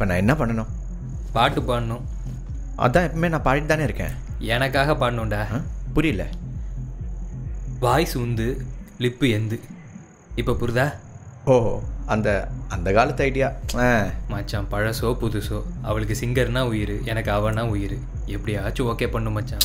இப்போ நான் என்ன பண்ணணும் பாட்டு பாடணும் அதான் எப்பவுமே நான் பாடிட்டு தானே இருக்கேன் எனக்காக பாடணும்டா ஆ? புரியல வாய்ஸ் உந்து லிப்பு எந்து இப்போ புரிதா ஓ அந்த அந்த காலத்து ஐடியா ஆ மச்சான் பழசோ புதுசோ அவளுக்கு சிங்கர்னா உயிர் எனக்கு அவனா உயிர் எப்படியாச்சும் ஓகே பண்ணு மச்சான்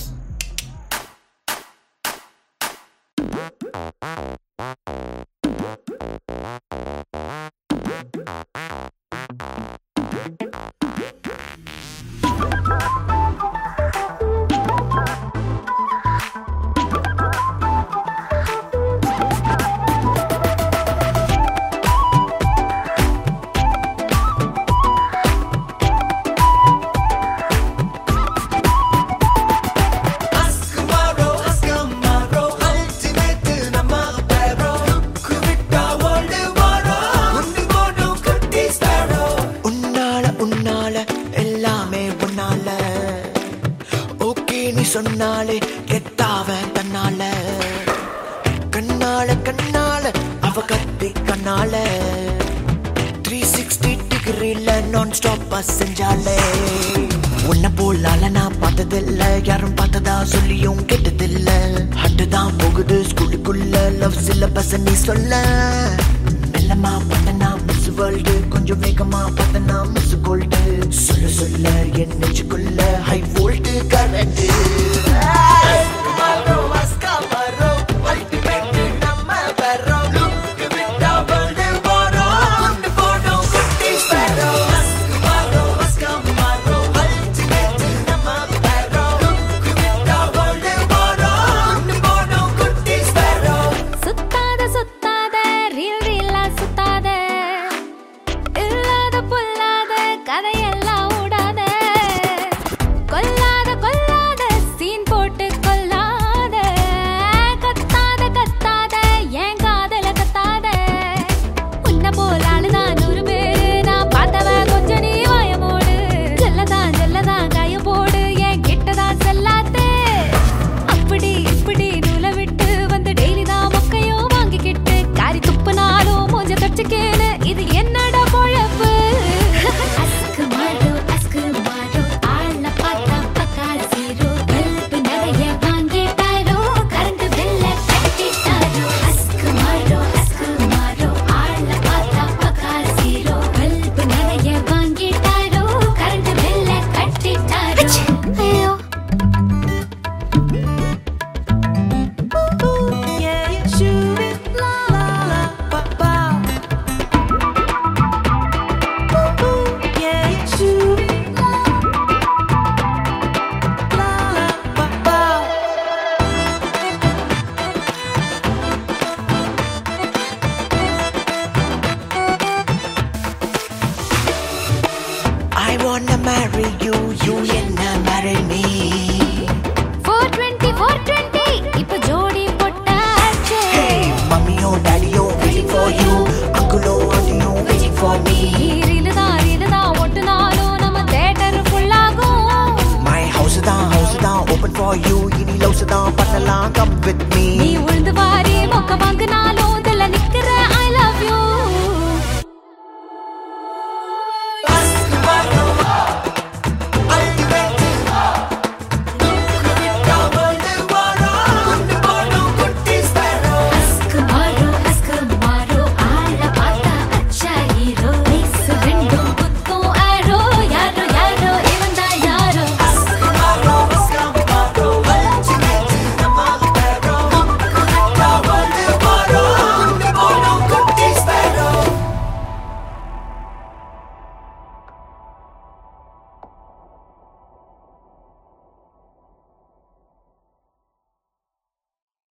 உன்னால உன்னால எல்லாமே உன்னால ஓகே நீ சொன்னாலே கெட்டாவன் தன்னால கண்ணால கண்ணால அவ கத்தி கண்ணால த்ரீ சிக்ஸ்டி டிகிரில நான் ஸ்டாப்பா செஞ்சாலே உன்னை போலால நான் பார்த்ததில்ல யாரும் பார்த்ததா சொல்லியும் கேட்டதில்ல ஹட்டு தான் போகுது ஸ்கூலுக்குள்ள லவ் சிலபஸ் நீ சொல்ல மெல்லமா பண்ணனா மிஸ் வேர்ல்டு கொஞ்சம் வேகமா பார்த்தனா மிஸ் கோல்டு சொல்ல சொல்ல என் நெஞ்சுக்குள்ள ஹை வோல்ட் கரண்ட் சுத்தாத சுத்தாத ரீல் ரீலா சுத்தாத இல்லாத பொல்லாத கதையெல்லாம் ஓடாத கொல்லாத கொல்லாத சீன் போட்டு கொல்லாத கத்தாத கத்தாத ஏன் காதல கத்தாத உன்ன போல ஆளுதான் நூறு பேரு நான் பார்த்தவ கொஞ்சம் நீ வாயமோடு செல்லதான் செல்லதான் காய போடு என் கிட்டதான் செல்லாதே அப்படி இப்படி நூலை விட்டு வந்து டெய்லி தான் மொக்கையோ வாங்கிக்கிட்டு காரி துப்புனாலும் மூஞ்ச கடிச்சுக்கேன்னு இது என்னடா பொழப்பு அஸ்கு மாடு அஸ்கு மாடு ஆள பார்த்தா பக்கா ஜீரோ பல்பு நிறைய வாங்கிட்டாரோ கரண்ட் பில்ல கட்டிட்டாரோ அஸ்கு மாடு அஸ்கு மாடு ஆள பார்த்தா பக்கா ஜீரோ பல்பு நிறைய வாங்கிட்டாரோ கரண்ட் பில்ல கட்டிட்டாரோ ஐயோ I wanna marry you, you என்ன marry me. 420 420 இப்ப ஜோடி போட்டாச்சு Hey, மம்மியோ டாடியோ waiting for you, அங்குலோ ஆண்டியோ waiting for me. ரீலுதான் ரீலுதான் ஒட்டுனாலும் நம்ம தேட்டர் ஃபுல்லாகும் My house தான் house தான் open for you, இனி லவ்ஸ் தான் பண்ணலாம் come with me. நீ உழுந்து வாரி மொக்க வாங்குனாலும்